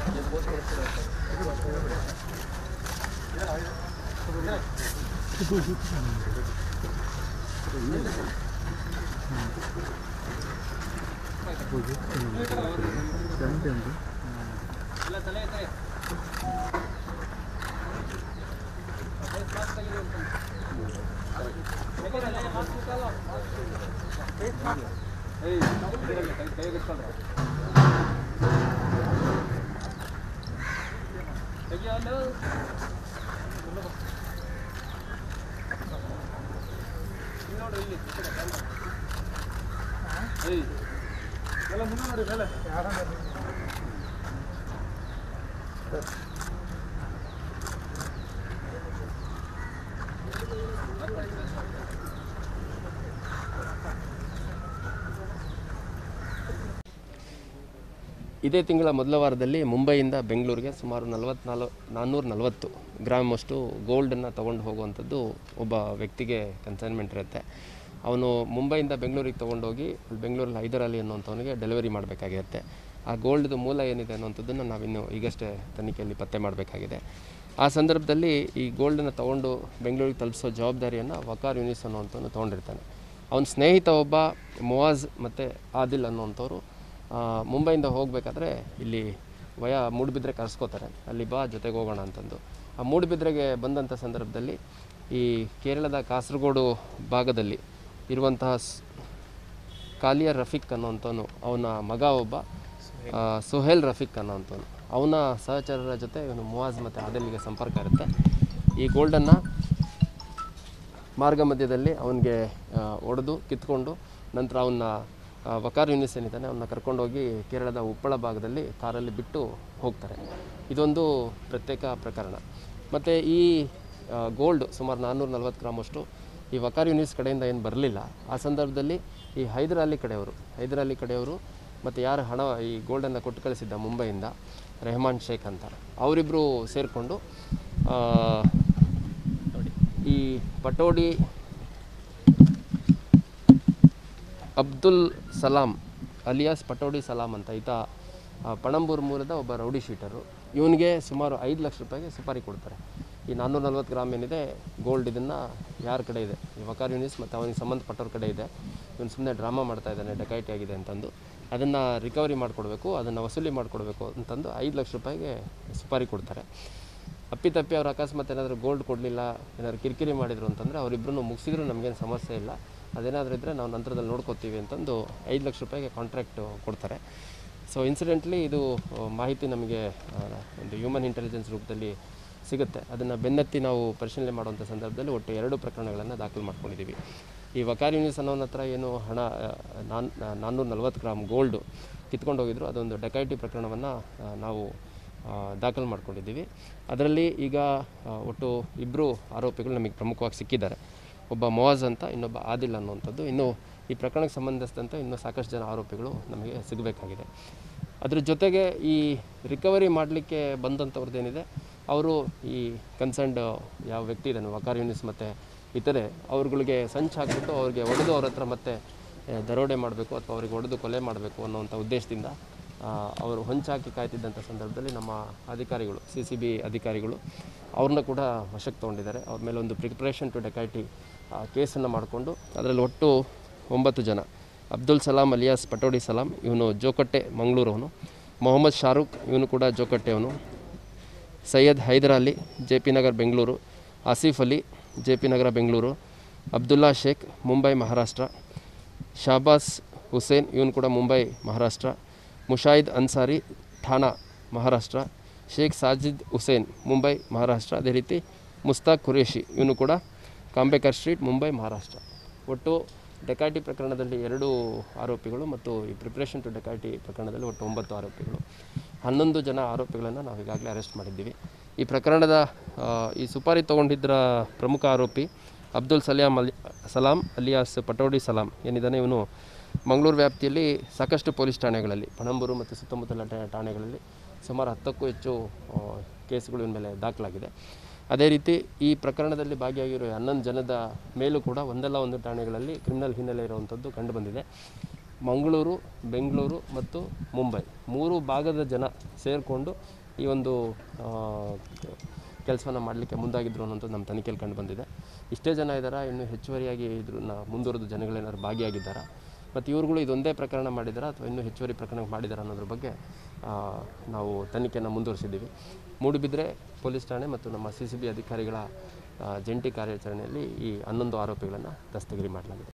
ಇದೇ ತಿಂಗಳ ಮೊದಲ ವಾರದಲ್ಲಿ ಮುಂಬೈಯಿಂದ ಬೆಂಗಳೂರಿಗೆ ಸುಮಾರು ನಲವತ್ನಾಲ್ಕು ನಾನ್ನೂರ ನಲವತ್ತು ಗ್ರಾಮಷ್ಟು ಗೋಲ್ಡನ್ನು ತೊಗೊಂಡು ಹೋಗುವಂಥದ್ದು ಒಬ್ಬ ವ್ಯಕ್ತಿಗೆ ಕನ್ಸೈನ್ಮೆಂಟ್ ಇರುತ್ತೆ ಅವನು ಮುಂಬೈಯಿಂದ ಬೆಂಗಳೂರಿಗೆ ತೊಗೊಂಡೋಗಿ ಬೆಂಗಳೂರಲ್ಲಿ ಹೈದರಾಲಿ ಅನ್ನುವಂಥವನಿಗೆ ಡೆಲಿವರಿ ಮಾಡಬೇಕಾಗಿರುತ್ತೆ ಆ ಗೋಲ್ಡ್ದು ಮೂಲ ಏನಿದೆ ಅನ್ನುವಂಥದ್ದನ್ನು ನಾವಿನ್ನು ಈಗಷ್ಟೇ ತನಿಖೆಯಲ್ಲಿ ಪತ್ತೆ ಮಾಡಬೇಕಾಗಿದೆ ಆ ಸಂದರ್ಭದಲ್ಲಿ ಈ ಗೋಲ್ಡನ್ನು ತೊಗೊಂಡು ಬೆಂಗಳೂರಿಗೆ ತಲುಪಿಸೋ ಜವಾಬ್ದಾರಿಯನ್ನು ವಕಾರ್ ಯೂನಿಸ್ ಅನ್ನುವಂಥವನು ತೊಗೊಂಡಿರ್ತಾನೆ ಅವನ ಸ್ನೇಹಿತ ಒಬ್ಬ ಮುವಾಜ್ ಮತ್ತು ಆದಿಲ್ ಅನ್ನುವಂಥವ್ರು ಆ, ಮುಂಬೈಯಿಂದ ಹೋಗಬೇಕಾದ್ರೆ ಇಲ್ಲಿ ವಯ ಮೂಡುಬಿದ್ರೆ ಕರೆಸ್ಕೋತಾರೆ ಅಲ್ಲಿ ಬಾ ಜೊತೆಗೆ ಹೋಗೋಣ ಅಂತಂದು ಆ ಮೂಡುಬಿದ್ರೆಗೆ ಬಂದಂಥ ಸಂದರ್ಭದಲ್ಲಿ ಈ ಕೇರಳದ ಕಾಸರಗೋಡು ಭಾಗದಲ್ಲಿ ಇರುವಂತಹ ಸ್- ಕಾಲಿಯ ರಫೀಕ್ ಅನ್ನೋಂಥವನು ಅವನ ಮಗ ಒಬ್ಬ ಆ, ಸುಹೇಲ್ ರಫೀಕ್ ಅನ್ನೋಂಥವನು ಅವನ ಸಹಚರರ ಜೊತೆ ಇವನು ಮುವಾಜ್ ಮತ್ತು ಆದಿಲ್ಗೆ ಸಂಪರ್ಕ ಇರುತ್ತೆ ಈ ಗೋಲ್ಡನ್ನು ಮಾರ್ಗ ಮಧ್ಯದಲ್ಲಿ ಅವನಿಗೆ ಒಡೆದು ಕಿತ್ಕೊಂಡು ನಂತರ ಅವನ್ನ ವಕಾರ್ ಯೂನಿಸ್ ಏನಿದ್ದಾನೆ ಅವನ್ನ ಕರ್ಕೊಂಡೋಗಿ ಕೇರಳದ ಉಪ್ಪಳ ಭಾಗದಲ್ಲಿ ಕಾರಲ್ಲಿ ಬಿಟ್ಟು ಹೋಗ್ತಾರೆ ಇದೊಂದು ಪ್ರತ್ಯೇಕ ಪ್ರಕರಣ ಮತ್ತು ಈ ಗೋಲ್ಡ್ ಸುಮಾರು ನಾನ್ನೂರ ನಲ್ವತ್ತು ಗ್ರಾಮಷ್ಟು ಈ ವಕಾರ್ ಯೂನಿಸ್ ಕಡೆಯಿಂದ ಏನು ಬರಲಿಲ್ಲ ಆ ಸಂದರ್ಭದಲ್ಲಿ ಈ ಹೈದರಾಲಿ ಕಡೆಯವರು ಹೈದರಾಲಿ ಕಡೆಯವರು ಮತ್ತು ಯಾರು ಹಣ ಈ ಗೋಲ್ಡನ್ನು ಕೊಟ್ಟು ಕಳಿಸಿದ್ದ ಮುಂಬೈಯಿಂದ ರೆಹಮಾನ್ ಶೇಖ್ ಅಂತ ಅವರಿಬ್ಬರು ಸೇರಿಕೊಂಡು ನೋಡಿ ಈ ಪಟೋಡಿ ಅಬ್ದುಲ್ ಸಲಾಂ ಅಲಿಯಾಸ್ ಪಟೋಡಿ ಸಲಾಂ ಅಂತ ಈತ ಆ, ಪಣಂಬೂರು ಮೂಲದ ಒಬ್ಬ ರೌಡಿ ಶೀಟರು ಇವನಿಗೆ ಸುಮಾರು ಐದು ಲಕ್ಷ ರೂಪಾಯಿಗೆ ಸುಪಾರಿ ಕೊಡ್ತಾರೆ ಈ ನಾನ್ನೂರ ನಲ್ವತ್ತು ಗ್ರಾಮ್ ಏನಿದೆ ಗೋಲ್ಡ್ ಇದನ್ನು ಯಾರ ಕಡೆ ಇದೆ ಈ ವಕಾರ್ ಯೂನಿಸ್ ಮತ್ತು ಅವನಿಗೆ ಸಂಬಂಧಪಟ್ಟವ್ರ ಕಡೆ ಇದೆ ಇವನು ಸುಮ್ಮನೆ ಡ್ರಾಮಾ ಮಾಡ್ತಾ ಇದ್ದಾನೆ ಡಕೈಟಿ ಆಗಿದೆ ಅಂತಂದು ಅದನ್ನು ರಿಕವರಿ ಮಾಡಿಕೊಡ್ಬೇಕು ಅದನ್ನು ವಸೂಲಿ ಮಾಡಿಕೊಡ್ಬೇಕು ಅಂತಂದು ಐದು ಲಕ್ಷ ರೂಪಾಯಿಗೆ ಸುಪಾರಿ ಕೊಡ್ತಾರೆ ಅಪ್ಪಿತಪ್ಪಿ ಅವ್ರು ಅಕಸ್ಮಾತ್ ಏನಾದರೂ ಗೋಲ್ಡ್ ಕೊಡಲಿಲ್ಲ ಏನಾದ್ರು ಕಿರಿಕಿರಿ ಮಾಡಿದ್ರು ಅಂತಂದರೆ ಅವರಿಬ್ಬರನ್ನು ಮುಗಿಸಿದ್ರು ನಮಗೇನು ಸಮಸ್ಯೆ ಇಲ್ಲ ಅದೇನಾದರೂ ಇದ್ದರೆ ನಾವು ನಂತರದಲ್ಲಿ ನೋಡ್ಕೋತೀವಿ ಅಂತಂದು ಐದು ಲಕ್ಷ ರೂಪಾಯಿಗೆ ಕಾಂಟ್ರಾಕ್ಟ್ ಕೊಡ್ತಾರೆ ಸೊ ಇನ್ಸಿಡೆಂಟ್ಲಿ ಇದು ಆ, ಮಾಹಿತಿ ನಮಗೆ ಆ, ಒಂದು ಹ್ಯೂಮನ್ ಇಂಟೆಲಿಜೆನ್ಸ್ ರೂಪದಲ್ಲಿ ಸಿಗುತ್ತೆ ಅದನ್ನು ಬೆನ್ನತ್ತಿ ನಾವು ಪರಿಶೀಲನೆ ಮಾಡುವಂಥ ಸಂದರ್ಭದಲ್ಲಿ ಒಟ್ಟು ಎರಡು ಪ್ರಕರಣಗಳನ್ನು ದಾಖಲು ಮಾಡ್ಕೊಂಡಿದ್ದೀವಿ ಈ ವಕಾರ್ ಯೂನಿಸ್ ಅನ್ನೋನ ಹತ್ರ ಏನು ಹಣ ಆ, ನಾನ್ ನಾನ್ನೂರ ನಲ್ವತ್ತು ಗ್ರಾಮ್ ಗೋಲ್ಡು ಕಿತ್ಕೊಂಡು ಹೋಗಿದ್ರು ಅದೊಂದು ಡಕೈಟಿ ಪ್ರಕರಣವನ್ನು ನಾವು ಆ, ದಾಖಲು ಮಾಡ್ಕೊಂಡಿದ್ದೀವಿ ಅದರಲ್ಲಿ ಈಗ ಆ, ಒಟ್ಟು ಇಬ್ಬರು ಆರೋಪಿಗಳು ನಮಗೆ ಪ್ರಮುಖವಾಗಿ ಸಿಕ್ಕಿದ್ದಾರೆ ಒಬ್ಬ ಮೊವಾಜ್ ಅಂತ ಇನ್ನೊಬ್ಬ ಆದಿಲ್ ಅನ್ನುವಂಥದ್ದು ಇನ್ನು ಈ ಪ್ರಕರಣಕ್ಕೆ ಸಂಬಂಧಿಸಿದಂತೆ ಇನ್ನೂ ಸಾಕಷ್ಟು ಜನ ಆರೋಪಿಗಳು ನಮಗೆ ಸಿಗಬೇಕಾಗಿದೆ ಅದ್ರ ಜೊತೆಗೆ ಈ ರಿಕವರಿ ಮಾಡಲಿಕ್ಕೆ ಬಂದಂಥವ್ರದ್ದೇನಿದೆ ಅವರು ಈ ಕನ್ಸರ್ನ್ಡ್ ಯಾವ ವ್ಯಕ್ತಿ ಇದ್ದಾನೆ ವಕಾರ್ ಯೂನಿಸ್ ಮತ್ತು ಇತರೆ ಅವ್ರುಗಳಿಗೆ ಸಂಚು ಹಾಕ್ಬಿಟ್ಟು ಅವ್ರಿಗೆ ಹೊಡೆದು ಅವ್ರ ಹತ್ರ ಮತ್ತೆ ಆ, ದರೋಡೆ ಮಾಡಬೇಕು ಅಥವಾ ಅವ್ರಿಗೆ ಹೊಡೆದು ಕೊಲೆ ಮಾಡಬೇಕು ಅನ್ನೋವಂಥ ಉದ್ದೇಶದಿಂದ ಆ, ಅವರು ಹೊಂಚಾಕಿ ಕಾಯ್ತಿದ್ದಂಥ ಸಂದರ್ಭದಲ್ಲಿ ನಮ್ಮ ಅಧಿಕಾರಿಗಳು ಸಿ ಸಿ ಬಿ ಅಧಿಕಾರಿಗಳು ಅವ್ರನ್ನ ಕೂಡ ವಶಕ್ಕೆ ತೊಗೊಂಡಿದ್ದಾರೆ ಅವ್ರ ಮೇಲೆ ಒಂದು ಪ್ರಿಪ್ರೇಷನ್ ಟು ಡೆಕೈಟಿ ಕೇಸನ್ನು ಮಾಡಿಕೊಂಡು ಅದರಲ್ಲಿ ಒಟ್ಟು ಒಂಬತ್ತು ಜನ ಅಬ್ದುಲ್ ಸಲಾಂ ಅಲಿಯಾಸ್ ಪಟೋಡಿ ಸಲಾಂ ಇವನು ಜೋಕಟ್ಟೆ ಮಂಗಳೂರವನು ಮೊಹಮ್ಮದ್ ಶಾರುಖ್ ಇವನು ಕೂಡ ಜೋಕಟ್ಟೆಯವನು Syed Haider Ali J P Nagar Bengaluru Asif Ali J P Nagar Bengaluru Abdulla Sheikh Mumbai Maharashtra Shabas Hussain ಇವನು ಕೂಡ ಮುಂಬೈ ಮಹಾರಾಷ್ಟ್ರ ಮುಷಾಯಿದ್ ಅನ್ಸಾರಿ ಠಾಣಾ ಮಹಾರಾಷ್ಟ್ರ ಶೇಖ್ ಸಾಜಿದ್ ಹುಸೇನ್ ಮುಂಬೈ ಮಹಾರಾಷ್ಟ್ರ ಅದೇ ರೀತಿ ಮುಸ್ತಾಕ್ ಖುರೇಶಿ ಇವನು ಕೂಡ ಕಾಂಬೇಕರ್ ಸ್ಟ್ರೀಟ್ ಮುಂಬೈ ಮಹಾರಾಷ್ಟ್ರ ಒಟ್ಟು ಡೆಕಾಟಿ ಪ್ರಕರಣದಲ್ಲಿ ಎರಡು ಆರೋಪಿಗಳು ಮತ್ತು ಈ ಪ್ರಿಪ್ರೇಷನ್ ಟು ಡೆಕಾಟಿ ಪ್ರಕರಣದಲ್ಲಿ ಒಟ್ಟು ಒಂಬತ್ತು ಆರೋಪಿಗಳು ಹನ್ನೊಂದು ಜನ ಆರೋಪಿಗಳನ್ನು ನಾವು ಈಗಾಗಲೇ ಅರೆಸ್ಟ್ ಮಾಡಿದ್ದೀವಿ ಈ ಪ್ರಕರಣದ ಆ, ಈ ಸುಪಾರಿ ತೊಗೊಂಡಿದ್ದರ ಪ್ರಮುಖ ಆರೋಪಿ ಅಬ್ದುಲ್ ಸಲಾಂ ಅಲಿ ಸಲಾಂ ಅಲಿಯಾಸ್ ಪಟೋಡಿ ಸಲಾಂ ಏನಿದ್ದಾನೆ ಇವನು ಮಂಗಳೂರು ವ್ಯಾಪ್ತಿಯಲ್ಲಿ ಸಾಕಷ್ಟು ಪೊಲೀಸ್ ಠಾಣೆಗಳಲ್ಲಿ ಪಣಂಬೂರು ಮತ್ತು ಸುತ್ತಮುತ್ತಲ ಠಾ- ಠಾಣೆಗಳಲ್ಲಿ ಸುಮಾರು ಹತ್ತಕ್ಕೂ ಹೆಚ್ಚು ಆ, ಕೇಸ್ಗಳು ಇವನ ಮೇಲೆ ದಾಖಲಾಗಿದೆ ಅದೇ ರೀತಿ ಈ ಪ್ರಕರಣದಲ್ಲಿ ಭಾಗಿಯಾಗಿರೋ ಹನ್ನೊಂದು ಜನದ ಮೇಲೂ ಕೂಡ ಒಂದಲ್ಲ ಒಂದು ಠಾಣೆಗಳಲ್ಲಿ ಕ್ರಿಮಿನಲ್ ಹಿನ್ನೆಲೆ ಇರುವಂಥದ್ದು ಕಂಡುಬಂದಿದೆ ಮಂಗಳೂರು ಬೆಂಗಳೂರು ಮತ್ತು ಮುಂಬೈ ಮೂರು ಭಾಗದ ಜನ ಸೇರಿಕೊಂಡು ಈ ಒಂದು ಕೆಲಸವನ್ನು ಮಾಡಲಿಕ್ಕೆ ಮುಂದಾಗಿದ್ರು ಅನ್ನೋಂಥದ್ದು ನಮ್ಮ ತನಿಖೆಯಲ್ಲಿ ಕಂಡು ಬಂದಿದೆ ಇಷ್ಟೇ ಜನ ಇದ್ದಾರಾ ಇನ್ನು ಹೆಚ್ಚುವರಿಯಾಗಿ ಇದ್ರನ್ನ ಮುಂದುವರೆದ ಜನಗಳೇನಾದ್ರು ಭಾಗಿಯಾಗಿದ್ದಾರಾ ಮತ್ತು ಇವ್ರುಗಳು ಇದೊಂದೇ ಪ್ರಕರಣ ಮಾಡಿದಾರಾ ಅಥವಾ ಇನ್ನೂ ಹೆಚ್ಚುವರಿ ಪ್ರಕರಣ ಮಾಡಿದಾರಾ ಅನ್ನೋದ್ರ ಬಗ್ಗೆ ಆ, ನಾವು ತನಿಖೆಯನ್ನು ಮುಂದುವರಿಸಿದ್ದೀವಿ ಮೂಡುಬಿದ್ರೆ ಪೊಲೀಸ್ ಠಾಣೆ ಮತ್ತು ನಮ್ಮ ಸಿ ಸಿ ಬಿ ಅಧಿಕಾರಿಗಳ ಆ, ಜಂಟಿ ಕಾರ್ಯಾಚರಣೆಯಲ್ಲಿ ಈ ಹನ್ನೊಂದು ಆರೋಪಿಗಳನ್ನು ದಸ್ತಗಿರಿ ಮಾಡಲಾಗಿದೆ